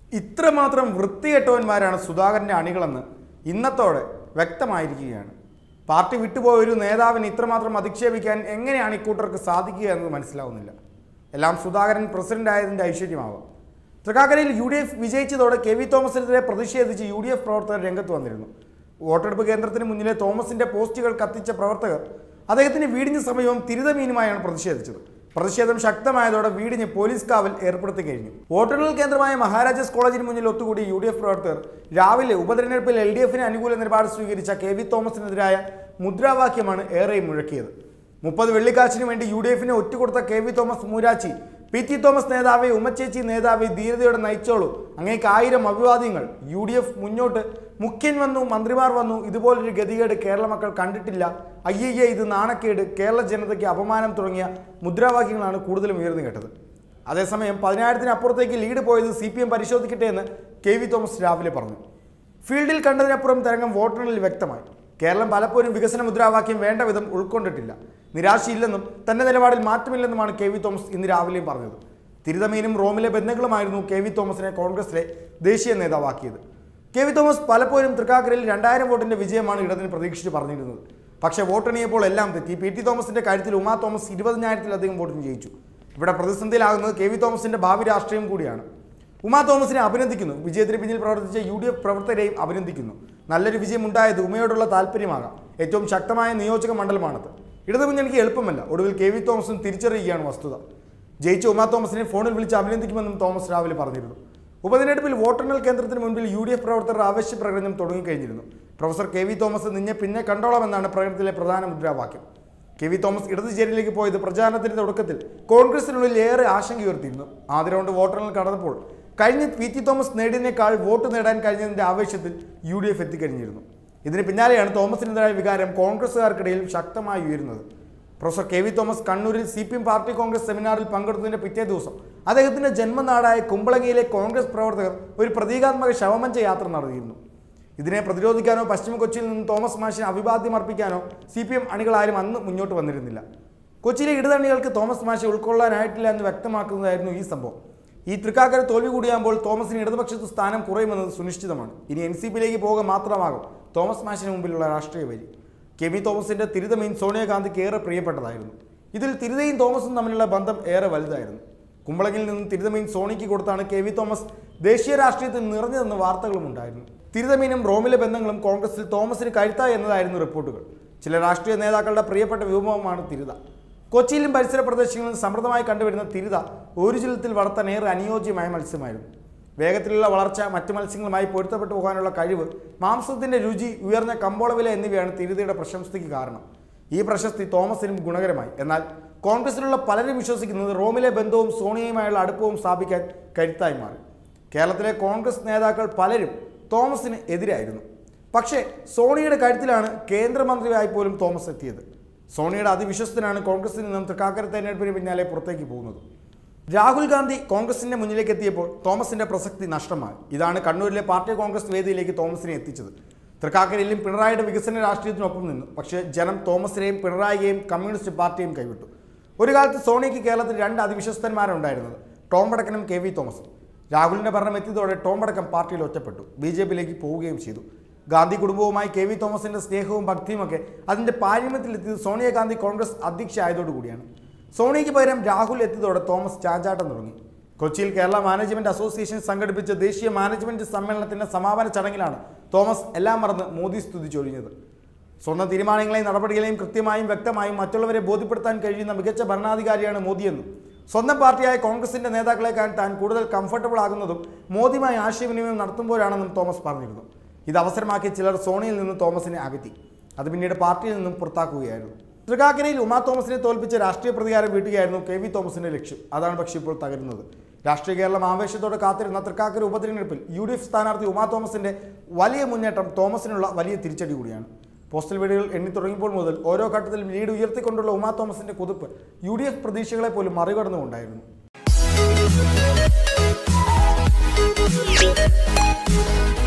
ഇത്രമാത്രം വൃത്തികെട്ടവന്മാരാണ് സുധാകരൻ്റെ അണികളെന്ന് ഇന്നത്തോടെ വ്യക്തമായിരിക്കുകയാണ് പാർട്ടി വിട്ടുപോയ ഒരു നേതാവിനെ ഇത്രമാത്രം അധിക്ഷേപിക്കാൻ എങ്ങനെയാണ് ഇക്കൂട്ടർക്ക് സാധിക്കുക എന്ന് മനസ്സിലാവുന്നില്ല എല്ലാം സുധാകരൻ പ്രസിഡന്റ് ആയതിൻ്റെ ഐശ്വര്യമാവാം തൃക്കാക്കരയിൽ യു ഡി എഫ് വിജയിച്ചതോടെ കെ വി തോമസിനെതിരെ പ്രതിഷേധിച്ച് യു ഡി എഫ് പ്രവർത്തകർ രംഗത്ത് വന്നിരുന്നു വോട്ടെടുപ്പ് കേന്ദ്രത്തിന് മുന്നിലെ തോമസിന്റെ പോസ്റ്റുകൾ കത്തിച്ച പ്രവർത്തകർ അദ്ദേഹത്തിന് വീടിന് സമീപം തിരുതമീനുമായാണ് പ്രതിഷേധിച്ചത് പ്രതിഷേധം ശക്തമായതോടെ വീടിന് പോലീസ് കാവൽ ഏർപ്പെടുത്തി കഴിഞ്ഞു വോട്ടെണ്ണൽ കേന്ദ്രമായ മഹാരാജാസ് കോളേജിന് മുന്നിൽ ഒത്തുകൂടി യു ഡി എഫ് പ്രവർത്തകർ രാവിലെ ഉപതെരഞ്ഞെടുപ്പിൽ എൽ ഡി എഫിന് അനുകൂല നിലപാട് സ്വീകരിച്ച കെ വി തോമസിനെതിരായ മുദ്രാവാക്യമാണ് ഏറെയും മുഴക്കിയത് മുപ്പത് വെള്ളിക്കാശിന് വേണ്ടി യു ഡി എഫിനെ ഒറ്റുകൊടുത്ത കെ വി തോമസ് മൂരാച്ചി പി ടി തോമസ് നേതാവെ ഉമ്മച്ചേച്ചി നേതാവെ ധീരതയോടെ നയിച്ചോളൂ അങ്ങേക്ക് ആയിരം അഭിവാദ്യങ്ങൾ യു ഡി എഫ് മുന്നോട്ട് മുഖ്യൻ വന്നു മന്ത്രിമാർ വന്നു ഇതുപോലൊരു ഗതികേട് കേരള മക്കൾ കണ്ടിട്ടില്ല അയ്യയ്യ ഇത് നാണക്കേട് കേരള ജനതയ്ക്ക് അപമാനം തുടങ്ങിയ മുദ്രാവാക്യങ്ങളാണ് കൂടുതലും ഉയർന്നു കേട്ടത് അതേസമയം പതിനായിരത്തിന് അപ്പുറത്തേക്ക് ലീഡ് പോയത് സി പി എം പരിശോധിക്കട്ടെ എന്ന് കെ വി തോമസ് രാവിലെ പറഞ്ഞു ഫീൽഡിൽ കണ്ടതിനപ്പുറം തരംഗം വോട്ടെണ്ണലിൽ വ്യക്തമായി കേരളം പലപ്പോഴും വികസന മുദ്രാവാക്യം വേണ്ട വിധം ഉൾക്കൊണ്ടിട്ടില്ല നിരാശയില്ലെന്നും തന്റെ നിലപാടിൽ മാറ്റമില്ലെന്നുമാണ് കെ വി തോമസ് ഇന്ന് രാവിലെയും പറഞ്ഞത് തിരുതമീനും റോമിലെ ബന്ധങ്ങളുമായിരുന്നു കെ വി തോമസിനെ കോൺഗ്രസിലെ ദേശീയ നേതാവാക്കിയത് കെ വി തോമസ് പലപ്പോഴും തൃക്കാക്കരയിൽ രണ്ടായിരം വോട്ടിന്റെ വിജയമാണ് ഇടതിന് പ്രതീക്ഷിച്ച് പറഞ്ഞിരുന്നത് പക്ഷേ വോട്ടെണ്ണിയപ്പോൾ എല്ലാം തെറ്റി പി ടി തോമസിന്റെ കാര്യത്തിൽ ഉമാ തോമസ് ഇരുപതിനായിരത്തിലധികം വോട്ടിന് ജയിച്ചു ഇവിടെ പ്രതിസന്ധിയിലാകുന്നത് കെ വി തോമസിന്റെ ഭാവി രാഷ്ട്രീയം കൂടിയാണ് ഉമാ തോമസിനെ അഭിനന്ദിക്കുന്നു വിജയത്തിന് പിന്നിൽ പ്രവർത്തിച്ച യു ഡി എഫ് പ്രവർത്തകരെയും അഭിനന്ദിക്കുന്നു നല്ലൊരു വിജയം ഉണ്ടായത് ഉമയോടുള്ള താല്പര്യമാകാം ഏറ്റവും ശക്തമായ നിയോജക മണ്ഡലമാണത് ഇടതുമുന്നണിക്ക് എളുപ്പമല്ല ഒടുവിൽ കെ വി തോമസും തിരിച്ചറിയുകയാണ് വസ്തുത ജയിച്ച ഉമാ തോമസിനെ ഫോണിൽ വിളിച്ച് അഭിനന്ദിക്കുമെന്നും തോമസ് രാവിലെ പറഞ്ഞിരുന്നു ഉപതെരഞ്ഞെടുപ്പിൽ വോട്ടെണ്ണൽ കേന്ദ്രത്തിന് മുൻപിൽ യു ഡി എഫ് പ്രവർത്തകർ ആവശ്യ പ്രകടനം തുടങ്ങിക്കഴിഞ്ഞിരുന്നു പ്രൊഫസർ കെ വി തോമസ് നിന്നെ പിന്നെ കണ്ടോളാമെന്നാണ് പ്രകടനത്തിലെ പ്രധാന മുദ്രാവാക്യം കെ വി തോമസ് ഇടതു ചേരിയിലേക്ക് പോയത് പ്രചാരണത്തിന്റെ തുടക്കത്തിൽ കോൺഗ്രസിനുള്ളിൽ ഏറെ ആശങ്കയുയർത്തിയിരുന്നു ആദ്യ റൗണ്ട് വോട്ടെണ്ണൽ കടന്നപ്പോൾ കഴിഞ്ഞ പി ടി തോമസ് നേടിയതിനേക്കാൾ വോട്ട് നേടാൻ കഴിഞ്ഞതിന്റെ ആവേശത്തിൽ യു ഡി എഫ് എത്തിക്കഴിഞ്ഞിരുന്നു ഇതിന് പിന്നാലെയാണ് തോമസിനെതിരായ വികാരം കോൺഗ്രസുകാർക്കിടയിൽ ശക്തമായി ഉയരുന്നത് പ്രൊഫസർ കെ വി തോമസ് കണ്ണൂരിൽ C P M party congress സെമിനാറിൽ പങ്കെടുത്തതിന്റെ പിറ്റേ ദിവസം അദ്ദേഹത്തിന്റെ ജന്മനാടായ കുമ്പളങ്ങിയിലെ കോൺഗ്രസ് പ്രവർത്തകർ ഒരു പ്രതീകാത്മക ശവമഞ്ച യാത്ര നടത്തിയിരുന്നു ഇതിനെ പ്രതിരോധിക്കാനോ പശ്ചിമ കൊച്ചിയിൽ നിന്ന് തോമസ് മാഷിന് അഭിവാദ്യം അർപ്പിക്കാനോ സി പി എം അണികളാരും അന്ന് മുന്നോട്ട് വന്നിരുന്നില്ല കൊച്ചിയിലെ ഇടതണികൾക്ക് തോമസ് മാഷെ ഉൾക്കൊള്ളാനായിട്ടില്ല എന്ന് വ്യക്തമാക്കുന്നതായിരുന്നു ഈ സംഭവം ഈ തൃക്കാക്കര തോൽവി കൂടിയാകുമ്പോൾ തോമസിന് ഇടതുപക്ഷത്ത് സ്ഥാനം കുറയുമെന്നത് സുനിശ്ചിതമാണ് ഇനി എൻ സി പിയിലേക്ക് പോവുക മാത്രമാകും തോമസ് മാഷിന് മുമ്പിലുള്ള രാഷ്ട്രീയ വരി കെ വി തോമസിന്റെ തിരുതമീൻ സോണിയാഗാന്ധിക്ക് ഏറെ പ്രിയപ്പെട്ടതായിരുന്നു ഇതിൽ തിരുതയും തോമസും തമ്മിലുള്ള ബന്ധം ഏറെ വലുതായിരുന്നു കുമ്പളങ്ങിൽ നിന്ന് തിരുതമീൻ സോണിക്ക് കൊടുത്താണ് കെ വി തോമസ് ദേശീയ രാഷ്ട്രീയത്തിൽ നിറഞ്ഞതെന്ന വാർത്തകളും ഉണ്ടായിരുന്നു തിരുതമീനും റോമിലെ ബന്ധങ്ങളും കോൺഗ്രസിൽ തോമസിന് കഴുത്തായി എന്നതായിരുന്നു റിപ്പോർട്ടുകൾ ചില രാഷ്ട്രീയ നേതാക്കളുടെ പ്രിയപ്പെട്ട വിഭവമാണ് തിരുത കൊച്ചിയിലും പരിസര പ്രദേശങ്ങളിലും സമൃദ്ധമായി കണ്ടുവരുന്ന തിരുത ഒരു ജില്ലത്തിൽ വളർത്താൻ ഏറെ അനുയോജ്യമായ മത്സ്യമായിരുന്നു വേഗത്തിലുള്ള വളർച്ച മറ്റ് മത്സ്യങ്ങളുമായി പൊരുത്തപ്പെട്ടു പോകാനുള്ള കഴിവ് മാംസത്തിന്റെ രുചി ഉയർന്ന കമ്പോള വില എന്നിവയാണ് തിരുതയുടെ പ്രശസ്തിക്ക് കാരണം ഈ പ്രശസ്തി തോമസിനും ഗുണകരമായി എന്നാൽ കോൺഗ്രസിലുള്ള പലരും വിശ്വസിക്കുന്നത് റോമിലെ ബന്ധവും സോണിയയുമായുള്ള അടുപ്പവും സ്ഥാപിക്കാൻ കരുത്തായി മാറി കേരളത്തിലെ കോൺഗ്രസ് നേതാക്കൾ പലരും തോമസിന് എതിരായിരുന്നു പക്ഷേ സോണിയുടെ കരുത്തിലാണ് കേന്ദ്രമന്ത്രിയായി പോലും തോമസ് എത്തിയത് സോണിയുടെ അതിവിശ്വസ്തനാണ് കോൺഗ്രസിൽ നിന്നും തൃക്കാക്കര തെരഞ്ഞെടുപ്പിന് പിന്നാലെ പുറത്തേക്ക് പോകുന്നത് രാഹുൽ ഗാന്ധി കോൺഗ്രസിന്റെ മുന്നിലേക്ക് എത്തിയപ്പോൾ തോമസിന്റെ പ്രസക്തി നഷ്ടമായി ഇതാണ് കണ്ണൂരിലെ പാർട്ടി കോൺഗ്രസ് വേദിയിലേക്ക് തോമസിനെ എത്തിച്ചത് തൃക്കാക്കരയിലും പിണറായിയുടെ വികസന രാഷ്ട്രീയത്തിനൊപ്പം നിന്നു പക്ഷേ ജനം തോമസിനെയും പിണറായിയെയും കമ്മ്യൂണിസ്റ്റ് പാർട്ടിയും കൈവിട്ടു ഒരു കാലത്ത് സോണിക്ക് കേരളത്തിൽ രണ്ട് അതിവിശ്വസ്തന്മാരുണ്ടായിരുന്നത് ടോം വടക്കനും കെ വി തോമസും രാഹുലിന്റെ ഭരണം എത്തിയതോടെ ടോം വടക്കം പാർട്ടിയിൽ ഒറ്റപ്പെട്ടു ബി ജെ പിയിലേക്ക് പോവുകയും ചെയ്തു ഗാന്ധി കുടുംബവുമായി കെ വി തോമസിന്റെ സ്നേഹവും ഭക്തിയുമൊക്കെ അതിന്റെ പാരമ്യത്തിലെത്തിയത് സോണിയാഗാന്ധി കോൺഗ്രസ് അധ്യക്ഷ ആയതോടുകൂടിയാണ് സോണിയയ്ക്ക് പകരം രാഹുൽ എത്തിയതോടെ തോമസ് ചാഞ്ചാട്ടം തുടങ്ങി കൊച്ചിയിൽ കേരള മാനേജ്മെന്റ് അസോസിയേഷൻ സംഘടിപ്പിച്ച ദേശീയ മാനേജ്മെന്റ് സമ്മേളനത്തിന്റെ സമാപന ചടങ്ങിലാണ് തോമസ് എല്ലാം മറന്ന് മോദി സ്തുതിച്ചൊഴിഞ്ഞത് സ്വന്തം തീരുമാനങ്ങളെയും നടപടികളെയും കൃത്യമായും വ്യക്തമായും മറ്റുള്ളവരെ ബോധ്യപ്പെടുത്താൻ കഴിയുന്ന മികച്ച ഭരണാധികാരിയാണ് മോദിയെന്നും സ്വന്തം പാർട്ടിയായ കോൺഗ്രസിന്റെ നേതാക്കളെക്കാൾ താൻ കൂടുതൽ കംഫർട്ടബിൾ ആകുന്നതും മോദിയുമായി ആശയവിനിമയം നടത്തുമ്പോഴാണെന്നും തോമസ് പറഞ്ഞിരുന്നു ഇത് അവസരമാക്കി ചിലർ സോണിയിൽ നിന്ന് തോമസിനെ അകറ്റി അത് പിന്നീട് പാർട്ടിയിൽ നിന്നും പുറത്താക്കുകയായിരുന്നു തൃക്കാക്കരയിൽ ഉമാ തോമസിനെ തോൽപ്പിച്ച രാഷ്ട്രീയ പ്രതികാരം വീട്ടുകയായിരുന്നു കെ വി തോമസിന്റെ ലക്ഷ്യം അതാണ് പക്ഷേ ഇപ്പോൾ തകരുന്നത് രാഷ്ട്രീയ കേരളം ആവേശത്തോടെ കാത്തിരുന്ന തൃക്കാക്കര ഉപതെരഞ്ഞെടുപ്പിൽ യു ഡി എഫ് സ്ഥാനാർത്ഥി ഉമാ തോമസിന്റെ വലിയ മുന്നേറ്റം തോമസിനുള്ള വലിയ തിരിച്ചടി കൂടിയാണ് പോസ്റ്റൽ വീടുകൾ എണ്ണി തുടങ്ങിയപ്പോൾ മുതൽ ഓരോ ഘട്ടത്തിലും ലീഡ് ഉയർത്തിക്കൊണ്ടുള്ള ഉമാ തോമസിന്റെ കുതിപ്പ് യു ഡി എഫ് പ്രതീക്ഷകളെ പോലും മറികടന്നുകൊണ്ടായിരുന്നു